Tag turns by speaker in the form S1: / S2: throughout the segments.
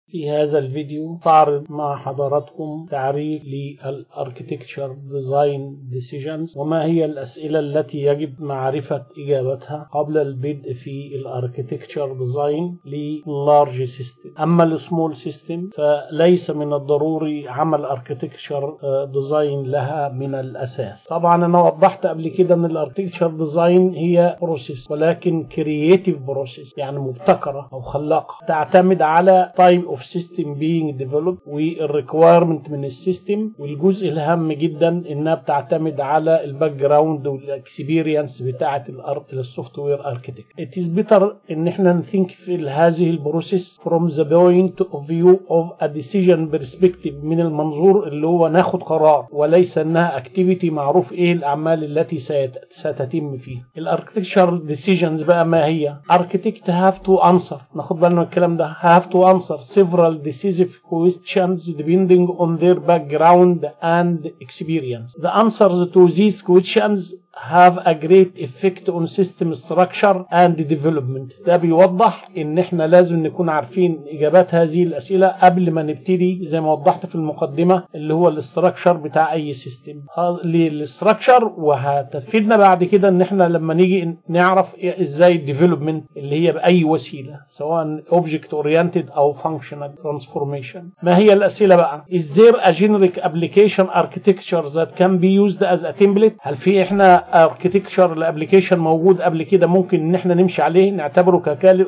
S1: في هذا الفيديو تعرض مع حضراتكم تعريف للاركتكتشر ديزاين ديسيجنز وما هي الأسئلة التي يجب معرفة إجابتها قبل البدء في الاركتكتشر ديزاين للارج سيستم أما السمول سيستم فليس من الضروري عمل اركتكتشر ديزاين لها من الأساس طبعا أنا وضحت قبل كده أن الاركتكتشر ديزاين هي بروسيس ولكن كرييتيف بروسيس يعني مبتكرة أو خلاقة تعتمد على تايب اوف سيستم بينج ديفلوب والريكويرمنت من السيستم والجزء الهام جدا انها بتعتمد على الباك جراوند والاكسبيرينس بتاعه السوفت وير اركتكت ات از بيتر ان احنا نثينك في هذه البروسيس فروم ذا بوينت اوف فيو اوف ا ديسيجن برسبكتيف من المنظور اللي هو ناخد قرار وليس انها اكتيفيتي معروف ايه الاعمال التي ستتم فيها الاركتكتشر ديسيجنز بقى ما هي اركتكت هاف تو انسر ناخد بالنا من الكلام ده هاف تو answer several decisive questions depending on their background and experience. The answers to these questions have a great effect on system structure and development ده بيوضح ان احنا لازم نكون عارفين اجابات هذه الاسئله قبل ما نبتدي زي ما وضحت في المقدمه اللي هو الاستراكشر بتاع اي سيستم للاستراكشر وهتفيدنا بعد كده ان احنا لما نيجي نعرف ازاي الديفلوبمنت اللي هي باي وسيله سواء اوبجكت اورينتد او فانكشنال ترانسفورميشن ما هي الاسئله بقى is there a generic application architecture that can be used as a template هل في احنا اركتكتشر الابلكيشن موجود قبل كده ممكن ان احنا نمشي عليه نعتبره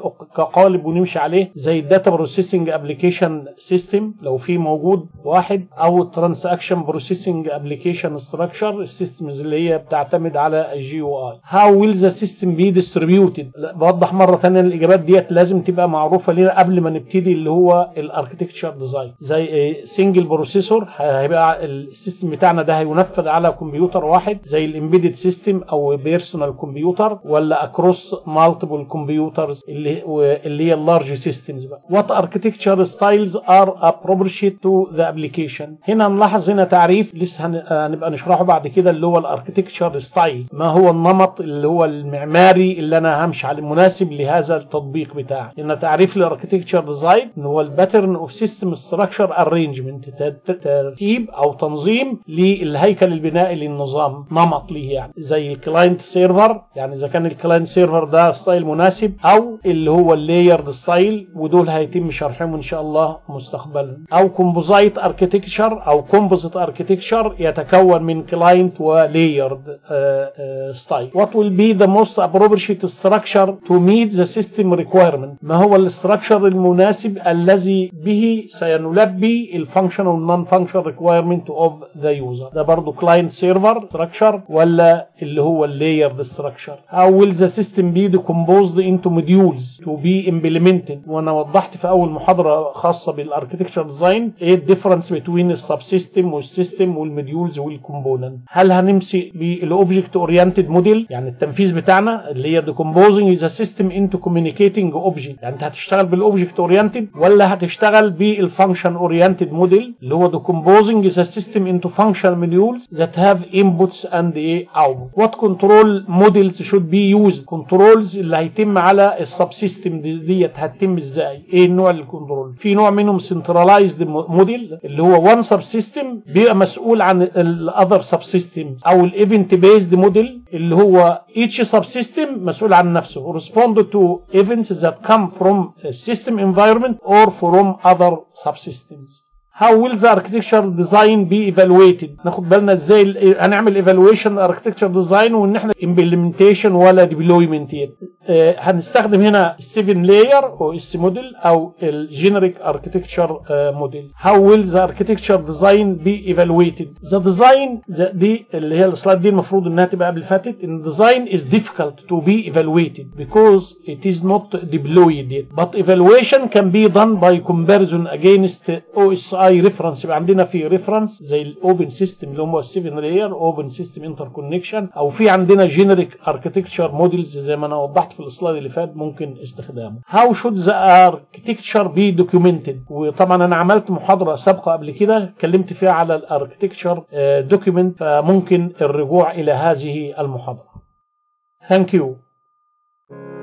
S1: كقالب ونمشي عليه زي الداتا بروسيسنج ابلكيشن سيستم لو في موجود واحد او الترانزاكشن بروسيسنج ابلكيشن ستراكشر السيستمز اللي هي بتعتمد على الجي او اي هاو ويل ذا سيستم بي ديستريبيوتد بوضح مره ثانيه الاجابات ديت لازم تبقى معروفه لنا قبل ما نبتدي اللي هو الاركتكتشر ديزاين زي سنجل بروسيسور هيبقى السيستم بتاعنا ده هينفذ على كمبيوتر واحد زي الامبيدد سيستم او بيرسونال كمبيوتر ولا اكروس مالتيبل كمبيوترز اللي اللي هي اللارج سيستمز بقى وات اركتكتشر ستايلز ار appropriate تو ذا ابلكيشن هنا نلاحظ هنا تعريف لسه هنبقى نشرحه بعد كده اللي هو الاركتكتشر ستايل ما هو النمط اللي هو المعماري اللي انا همشي عليه مناسب لهذا التطبيق بتاعي هنا تعريف الاركتكتشر ديزاين ان هو الباترن اوف سيستم ستراكشر ارينجمنت ترتيب او تنظيم للهيكل البنائي للنظام نمط ليه يعني زي الكلاينت سيرفر يعني اذا كان الكلاينت سيرفر ده ستايل مناسب او اللي هو اللايرد ستايل ودول هيتم شرحهم ان شاء الله مستقبلا او كومبوزايت اركتكتشر او كومبوزيت اركتكتشر يتكون من كلاينت ولايرد ستايل what will be the most appropriate structure to meet the system requirement ما هو الاستراكشر المناسب الذي به سينلبي الفانكشن والنون فانكشن requirement of the user ده برضه كلاينت سيرفر structure ولا اللي هو اللايرد ستراكشر how will the system be decomposed into modules to be implemented وانا وضحت في اول محاضره خاصه بالاركتكتشر ديزاين ايه الديفرنس بين السب سيستم والسيستم والموديولز والكومبوننت هل هنمشي بالاوبجكت اورينتد موديل يعني التنفيذ بتاعنا اللي هي decomposing the system into communicating object يعني انت هتشتغل بالاوبجكت اورينتد ولا هتشتغل بالفانكشن اورينتد موديل اللي هو decomposing the system into functional modules that have inputs and a output what control models should be used كنترولز اللي هيتم على السب سيستم ديت هتتم ازاي ايه النوع الكنترول في نوع منهم سنترلايزد موديل اللي هو وان سب سيستم بيبقى مسؤول عن الاذر سب سيستم او الايفنت بيزد موديل اللي هو each subsystem مسؤول عن نفسه respond to events that come from a system environment or from other subsystems How will the architecture design be evaluated؟ ناخد بالنا ازاي هنعمل evaluation architecture design وان احنا implementation ولا deployment يعني. آه هنستخدم هنا 7 layer او اس موديل او الجينيريك architecture موديل. How will the architecture design be evaluated؟ The design the دي اللي هي السلايد دي المفروض انها تبقى قبل فاتت ان design is difficult to be evaluated because it is not deployed yet. But evaluation can be done by comparison against OSI اي ريفرنس يبقى عندنا في ريفرنس زي الاوبن سيستم اللي هم السيفن لاير اوبن سيستم انتر كونكشن او في عندنا جينيريك اركتكتشر موديلز زي ما انا وضحت في السلايد اللي فات ممكن استخدامه هاو شود ذا اركتكتشر بي دوكيومنتد وطبعا انا عملت محاضره سابقه قبل كده اتكلمت فيها على الاركتكتشر دوكيومنت فممكن الرجوع الى هذه المحاضره ثانك يو